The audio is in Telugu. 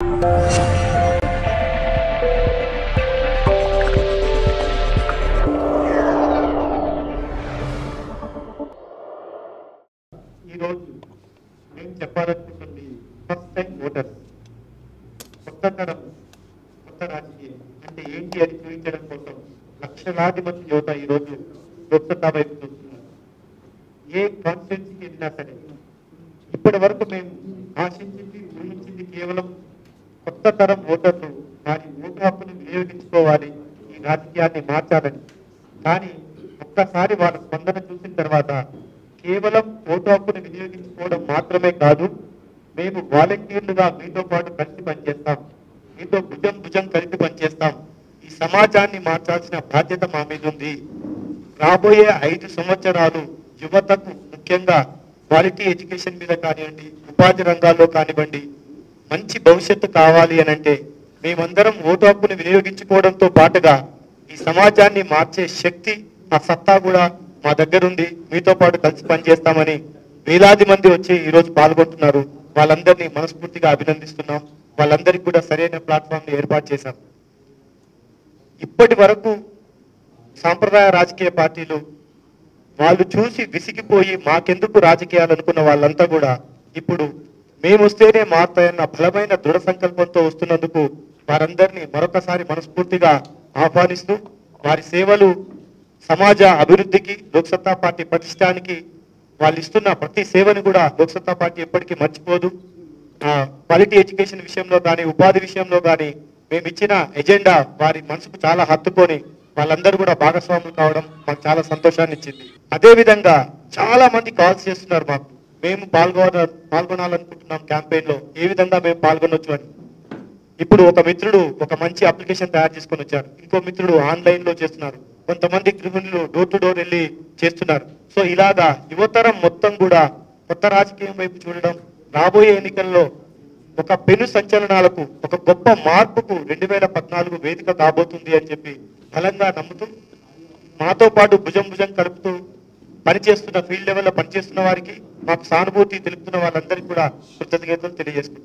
ఈరోజు నేను చెప్పాలనుకుంటుంది ఫస్ట్ టైం ఓటర్స్ కొత్త తరం కొత్త రాజకీయం అంటే ఏంటి అని చూపించడం కోసం లక్షలాది మంది యువత ఈరోజు లోక్సభ వైపు చూస్తున్నారు ఏ కాన్స్టిట్యున్సీకి వెళ్ళినా సరే ఇప్పటి వరకు మేము ఆశించింది ఊహించింది కేవలం కొత్త తరం ఓటర్లు వారి ఓటు హక్కును వినియోగించుకోవాలి ఈ రాజకీయాన్ని మార్చాలని కానీ ఒక్కసారి వాళ్ళ స్పందన చూసిన తర్వాత కేవలం ఓటు హక్కును వినియోగించుకోవడం మాత్రమే కాదు మేము వాలంటీర్లుగా మీతో పాటు కలిసి పనిచేస్తాం మీతో భుజం భుజం కలిసి పనిచేస్తాం ఈ సమాజాన్ని మార్చాల్సిన బాధ్యత మా మీద ఉంది రాబోయే ఐదు సంవత్సరాలు యువతకు ముఖ్యంగా క్వాలిటీ ఎడ్యుకేషన్ మీద కానివ్వండి ఉపాధి రంగాల్లో కానివ్వండి మంచి భవిష్యత్తు కావాలి అని అంటే మేమందరం ఓటు హక్కును వినియోగించుకోవడంతో పాటుగా ఈ సమాజాన్ని మార్చే శక్తి ఆ సత్తా కూడా మా దగ్గర ఉంది మీతో పాటు కలిసి పనిచేస్తామని వేలాది మంది వచ్చి ఈ రోజు పాల్గొంటున్నారు వాళ్ళందరినీ మనస్ఫూర్తిగా అభినందిస్తున్నాం వాళ్ళందరికీ కూడా సరైన ప్లాట్ఫామ్ ని ఏర్పాటు చేశాం ఇప్పటి వరకు సాంప్రదాయ రాజకీయ పార్టీలు వాళ్ళు చూసి విసిగిపోయి మాకెందుకు రాజకీయాలు అనుకున్న వాళ్ళంతా కూడా ఇప్పుడు మేము వస్తేనే మారుతాయన్న బలమైన దృఢ సంకల్పంతో వస్తున్నందుకు వారందరినీ మరొకసారి మనస్ఫూర్తిగా ఆహ్వానిస్తూ వారి సేవలు సమాజ అభివృద్ధికి లోక్సత్తా పార్టీ పటిష్టానికి వాళ్ళు ఇస్తున్న ప్రతి సేవని కూడా లోక్సత్తా పార్టీ ఎప్పటికీ మర్చిపోదు ఆ, క్వాలిటీ ఎడ్యుకేషన్ విషయంలో కానీ ఉపాధి విషయంలో కానీ మేము ఇచ్చిన ఎజెండా వారి మనసుకు చాలా హత్తుకొని వాళ్ళందరూ కూడా భాగస్వాములు కావడం మాకు చాలా సంతోషాన్ని ఇచ్చింది అదే విధంగా చాలా మంది కాల్స్ చేస్తున్నారు మాకు మేము పాల్గొన పాల్గొనాలనుకుంటున్నాం క్యాంపెయిన్ లో ఏ విధంగా మేము పాల్గొనొచ్చు అని ఇప్పుడు ఒక మిత్రుడు ఒక మంచి అప్లికేషన్ తయారు చేసుకొని వచ్చారు ఇంకో మిత్రుడు ఆన్లైన్ లో చేస్తున్నారు కొంతమంది గృహిణులు డోర్ టు డోర్ వెళ్ళి చేస్తున్నారు సో ఇలాగా యువతరం మొత్తం కూడా కొత్త రాజకీయం వైపు చూడడం రాబోయే ఎన్నికల్లో ఒక పెను సంచలనాలకు ఒక గొప్ప మార్పుకు రెండు వేల పద్నాలుగు వేదిక కాబోతుంది అని చెప్పి బలంగా నమ్ముతూ మాతో పాటు భుజం భుజం కలుపుతూ పనిచేస్తున్న ఫీల్డ్ లెవెల్లో పనిచేస్తున్న వారికి మాకు సానుభూతి తెలుపుతున్న వాళ్ళందరికీ కూడా కృతజ్ఞతలు తెలియజేస్తున్నాం